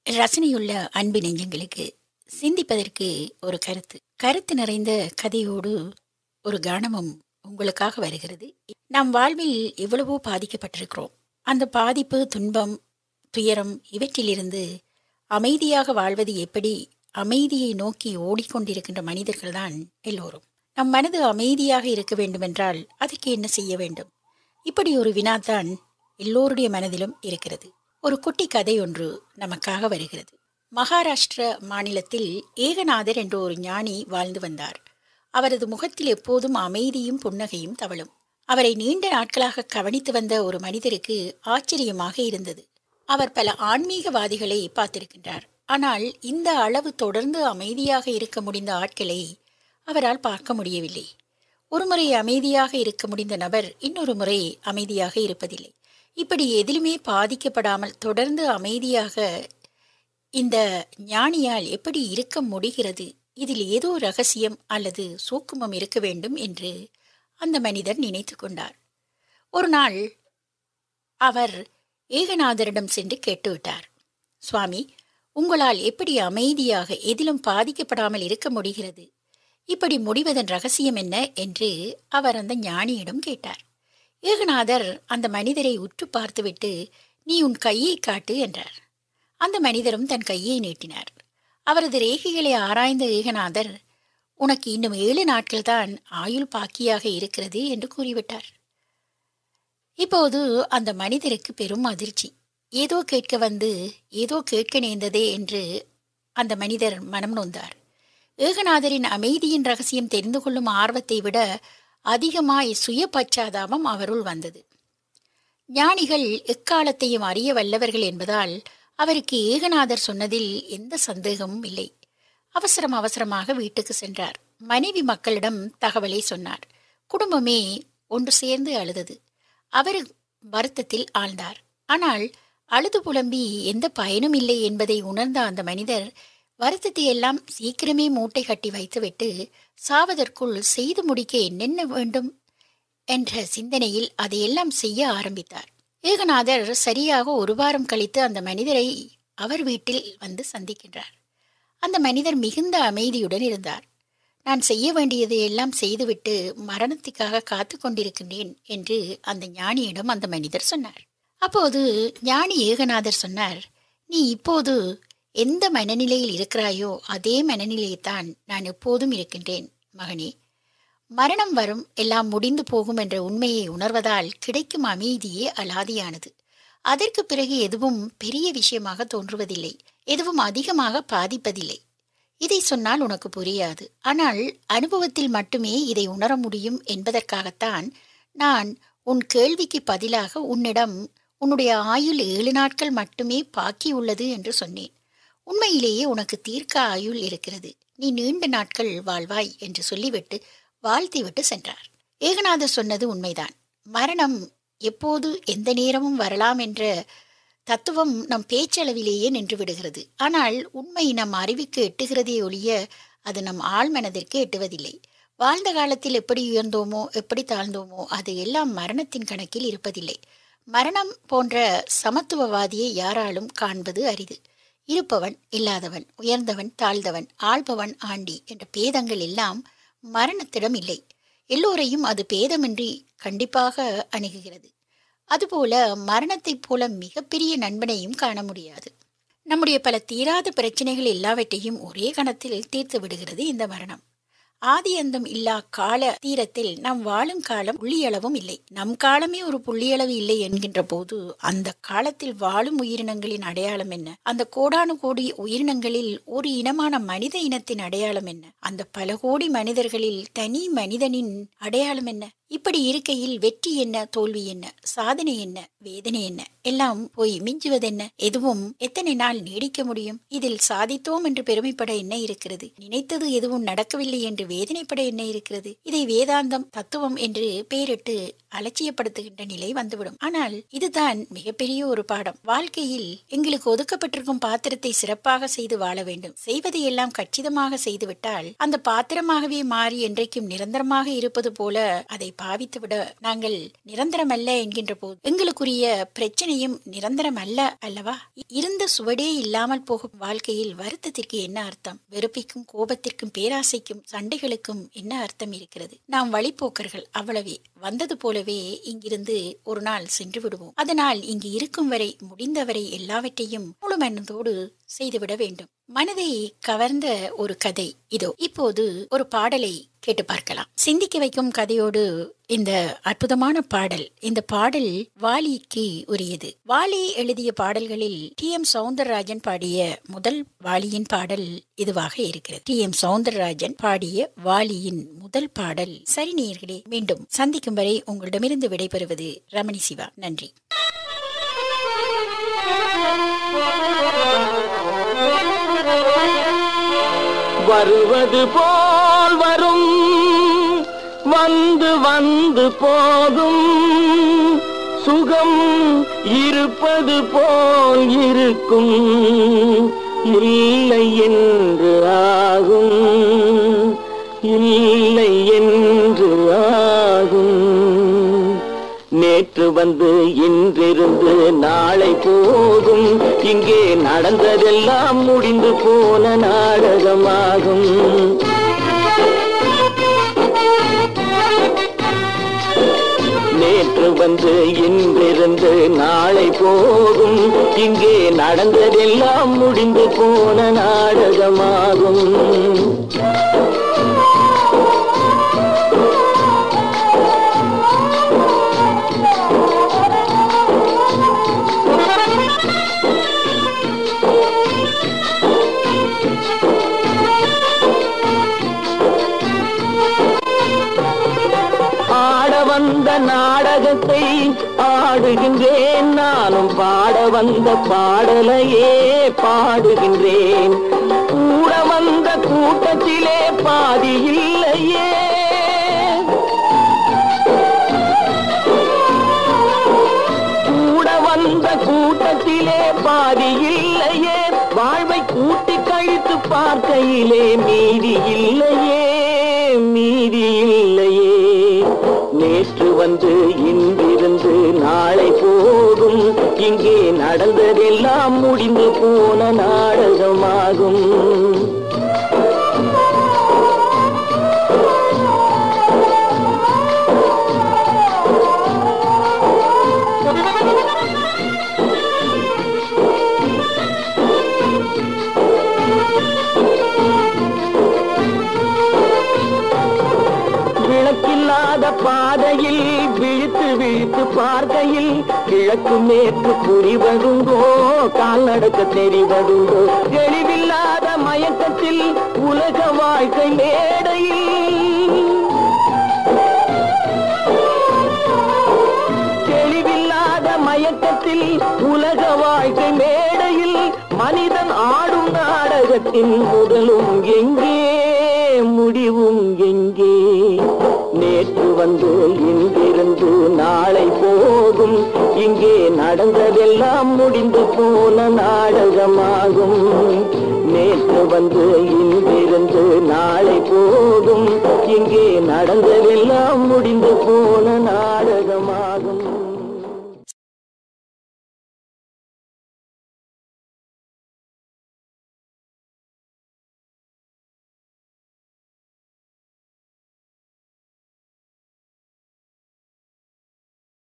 ரசனையுள்ள அன்பு நெஞ்சங்களுக்கு சிந்திப்பதற்கு ஒரு கருத்து கருத்து நிறைந்த கதையோடு ஒரு கானமும் உங்களுக்காக வருகிறது நம் வாழ்வில் எவ்வளவோ பாதிக்கப்பட்டிருக்கிறோம் அந்த பாதிப்பு துன்பம் துயரம் இவற்றிலிருந்து அமைதியாக வாழ்வது எப்படி அமைதியை நோக்கி ஓடிக்கொண்டிருக்கின்ற மனிதர்கள்தான் எல்லோரும் நம் மனது அமைதியாக இருக்க வேண்டுமென்றால் அதற்கு என்ன செய்ய வேண்டும் இப்படி ஒரு வினாத்தான் எல்லோருடைய மனதிலும் இருக்கிறது ஒரு குட்டி கதை ஒன்று நமக்காக வருகிறது மகாராஷ்டிர மாநிலத்தில் ஏகநாதர் என்ற ஒரு ஞானி வாழ்ந்து வந்தார் அவரது முகத்தில் எப்போதும் அமைதியும் புன்னகையும் தவழும் அவரை நீண்ட நாட்களாக கவனித்து வந்த ஒரு மனிதருக்கு ஆச்சரியமாக இருந்தது அவர் பல ஆன்மீகவாதிகளை பார்த்திருக்கின்றார் ஆனால் இந்த அளவு தொடர்ந்து அமைதியாக இருக்க முடிந்த ஆட்களை அவரால் பார்க்க முடியவில்லை ஒருமுறை அமைதியாக இருக்க முடிந்த நபர் இன்னொரு முறை அமைதியாக இருப்பதில்லை இப்படி எதிலுமே பாதிக்கப்படாமல் தொடர்ந்து அமைதியாக இந்த ஞானியால் எப்படி இருக்க முடிகிறது இதில் ஏதோ ரகசியம் அல்லது சூக்குமம் இருக்க வேண்டும் என்று அந்த மனிதர் நினைத்து கொண்டார் ஒரு நாள் அவர் ஏகநாதரிடம் சென்று கேட்டுவிட்டார் சுவாமி உங்களால் எப்படி அமைதியாக எதிலும் பாதிக்கப்படாமல் இருக்க முடிகிறது இப்படி முடிவதன் ரகசியம் என்ன என்று அவர் அந்த ஞானியிடம் கேட்டார் ஏகநாதர் அந்த மனிதரை உற்று பார்த்துவிட்டு நீ உன் கையை காட்டு என்றார் அந்த மனிதரும் தன் கையை நீட்டினார் அவரது ரேகைகளை ஆராய்ந்த ஏகநாதர் உனக்கு இன்னும் ஏழு நாட்கள் தான் ஆயுள் பாக்கியாக இருக்கிறது என்று கூறிவிட்டார் இப்போது அந்த மனிதருக்கு பெரும் அதிர்ச்சி ஏதோ கேட்க வந்து ஏதோ கேட்க நேர்ந்ததே என்று அந்த மனிதர் மனம் நொந்தார் ஏகநாதரின் அமைதியின் ரகசியம் தெரிந்து கொள்ளும் ஆர்வத்தை விட அதிகமாய் சுய பச்சாதாபம் அவருள் வந்தது ஞானிகள் எக்காலத்தையும் அறிய வல்லவர்கள் என்பதால் அவருக்கு ஏகநாதர் சொன்னதில் எந்த சந்தேகமும் இல்லை அவசரம் அவசரமாக வீட்டுக்கு சென்றார் மனைவி மக்களிடம் தகவலை சொன்னார் குடும்பமே ஒன்று சேர்ந்து அழுதது அவர் வருத்தத்தில் ஆழ்ந்தார் ஆனால் அழுது புலம்பி எந்த பயனும் இல்லை என்பதை உணர்ந்த அந்த மனிதர் வருத்தத்தை எல்லாம் சீக்கிரமே மூட்டை கட்டி வைத்துவிட்டு சாவதற்குள் செய்து முடிக்க என்னென்ன வேண்டும் என்ற சிந்தனையில் அதையெல்லாம் செய்ய ஆரம்பித்தார் ஏகநாதர் சரியாக ஒரு வாரம் கழித்து அந்த மனிதரை அவர் வீட்டில் வந்து சந்திக்கின்றார் அந்த மனிதர் மிகுந்த அமைதியுடன் இருந்தார் நான் செய்ய வேண்டியதை எல்லாம் செய்துவிட்டு மரணத்துக்காக காத்து கொண்டிருக்கின்றேன் என்று அந்த ஞானியிடம் அந்த மனிதர் சொன்னார் அப்போது ஞானி ஏகநாதர் சொன்னார் நீ இப்போது எந்த மனநிலையில் இருக்கிறாயோ அதே மனநிலையைத்தான் நான் எப்போதும் இருக்கின்றேன் மகனே மரணம் வரும் எல்லாம் முடிந்து போகும் என்ற உண்மையை உணர்வதால் கிடைக்கும் அமைதியே அலாதியானது அதற்கு பிறகு எதுவும் பெரிய விஷயமாக தோன்றுவதில்லை எதுவும் அதிகமாக பாதிப்பதில்லை இதை சொன்னால் உனக்கு புரியாது ஆனால் அனுபவத்தில் மட்டுமே இதை உணர முடியும் என்பதற்காகத்தான் நான் உன் கேள்விக்கு பதிலாக உன்னிடம் உன்னுடைய ஆயுள் ஏழு நாட்கள் மட்டுமே பாக்கி உள்ளது என்று சொன்னேன் உண்மையிலேயே உனக்கு தீர்க்க ஆயுள் இருக்கிறது நீ நீண்ட நாட்கள் வாழ்வாய் என்று சொல்லிவிட்டு வாழ்த்திவிட்டு சென்றார் ஏகநாதர் சொன்னது உண்மைதான் மரணம் எப்போது எந்த நேரமும் வரலாம் என்ற தத்துவம் நம் பேச்சளவிலேயே நின்று விடுகிறது ஆனால் உண்மை நம் அறிவுக்கு எட்டுகிறதே ஒழிய அது நம் ஆழ்மனதிற்கு எட்டுவதில்லை வாழ்ந்த காலத்தில் எப்படி உயர்ந்தோமோ எப்படி தாழ்ந்தோமோ அது எல்லாம் மரணத்தின் கணக்கில் இருப்பதில்லை மரணம் போன்ற சமத்துவவாதியை யாராலும் காண்பது அரிது இருப்பவன் இல்லாதவன் உயர்ந்தவன் தாழ்ந்தவன் ஆள்பவன் ஆண்டி என்ற பேதங்கள் எல்லாம் மரணத்திடம் இல்லை எல்லோரையும் அது பேதமின்றி கண்டிப்பாக அணுகுகிறது அதுபோல மரணத்தைப் போல மிகப்பெரிய நண்பனையும் காண முடியாது நம்முடைய பல தீராத பிரச்சனைகள் எல்லாவற்றையும் ஒரே கணத்தில் தீர்த்து விடுகிறது இந்த மரணம் ஆதி அந்தம் இல்லா கால தீரத்தில் நாம் வாழும் காலம் புள்ளியளவும் இல்லை நம் காலமே ஒரு புள்ளியளவு இல்லை என்கின்ற போது அந்த காலத்தில் வாழும் உயிரினங்களின் அடையாளம் என்ன அந்த கோடானு கோடி உயிரினங்களில் ஒரு இனமான மனித இனத்தின் அடையாளம் என்ன அந்த பல கோடி மனிதர்களில் தனி மனிதனின் அடையாளம் என்ன இப்படி இருக்கையில் வெற்றி என்ன தோல்வி என்ன சாதனை என்ன வேதனை என்ன எல்லாம் போய் மிஞ்சுவதென்ன எதுவும் எத்தனை நாள் நீடிக்க முடியும் இதில் சாதித்தோம் என்று பெருமைப்பட என்ன இருக்கிறது நினைத்தது எதுவும் நடக்கவில்லை என்று வேதனைப்பட என்ன இருக்கிறது இதை வேதாந்தம் தத்துவம் என்று பெயரிட்டு அலட்சியப்படுத்துகின்ற நிலை வந்துவிடும் ஆனால் இதுதான் மிகப்பெரிய ஒரு பாடம் வாழ்க்கையில் எங்களுக்கு ஒதுக்கப்பட்டிருக்கும் பாத்திரத்தை சிறப்பாக செய்து வாழ வேண்டும் செய்வதை எல்லாம் கச்சிதமாக செய்துவிட்டால் அந்த பாத்திரமாகவே மாறி என்றைக்கும் நிரந்தரமாக இருப்பது போல அதை பாவித்துவிட நாங்கள் நிரந்தரமல்ல என்கின்ற போது எங்களுக்குரிய பிரச்சனையும் நிரந்தரம் அல்ல அல்லவா இருந்த சுவடே இல்லாமல் போகும் வாழ்க்கையில் வருத்தத்திற்கு என்ன அர்த்தம் வெறுப்பிக்கும் கோபத்திற்கும் பேராசைக்கும் சண்டைகளுக்கும் என்ன அர்த்தம் இருக்கிறது நாம் வழிபோக்கர்கள் அவ்வளவே வந்தது போலவே இங்கிருந்து ஒரு நாள் சென்று விடுவோம் அதனால் இங்கு இருக்கும் வரை முடிந்தவரை எல்லாவற்றையும் முழு மனதோடு செய்துவிட வேண்டும் மனதை கவர்ந்த ஒரு கதை இதோ இப்போது ஒரு பாடலை கேட்டு பார்க்கலாம் சிந்திக்க வைக்கும் கதையோடு இந்த அற்புதமான பாடல் இந்த பாடல் வாலிக்கு உரியது வாலி எழுதிய பாடல்களில் டி எம் சவுந்தரராஜன் பாடிய முதல் வாலியின் பாடல் இதுவாக இருக்கிறது டி எம் சவுந்தரராஜன் பாடிய வாலியின் முதல் பாடல் சரி நேயர்களே மீண்டும் சந்திக்கும் வரை உங்களிடமிருந்து விடைபெறுவது ரமணி சிவா நன்றி வருவது போல் வரும் வந்து வந்து போகும் சுகம் இருப்பது போல் இருக்கும் இல்லை என்று ஆகும் இல்லை என்று ஆகும் நேற்று வந்து இன்றிருந்து நாளை போகும் இங்கே நடந்ததெல்லாம் முடிந்து போன நாடகமாகும் நேற்று வந்து இன்றிருந்து நாளை போகும் இங்கே நடந்ததெல்லாம் முடிந்து போன நாடகமாகும் ஆட வந்த நாடகத்தை ஆடுகின்றேன் நானும் பாட வந்த பாடலையே பாடுகின்றேன் கூட வந்த கூட்டத்திலே பாதி இல்லையே கூட வந்த கூட்டத்திலே பாதி இல்லையே வாழ்வை கூட்டி கழித்து பார்க்கையிலே மீதி இல்லையே மீதி இல்லையே நேற்று வந்து இன்றிருந்து நாளை போகும் இங்கே நடந்ததெல்லாம் முடிந்து போன நாடகமாகும் விளக்கில்லாத பாதையில் விழித்து விழித்து பார்க்கையில் கிழக்கு மேற்கு புரிவதுண்டோ கால் நடக்க தெரிவதுண்டோ தெளிவில்லாத மயக்கத்தில் உலக வாழ்க்கை மேடையில் தெளிவில்லாத மயக்கத்தில் உலக வாழ்க்கை மேடையில் மனிதன் ஆடும் நாடகத்தின் முதலும் எங்கே முடிவும் எங்கே நேற்று வந்து இன்றிருந்து நாளை போகும் இங்கே நடந்ததெல்லாம் முடிந்து போன நாடகமாகும் நேற்று வந்து இன்றிருந்து நாளை போகும் இங்கே நடந்ததெல்லாம் முடிந்து போன நாடகமாகும்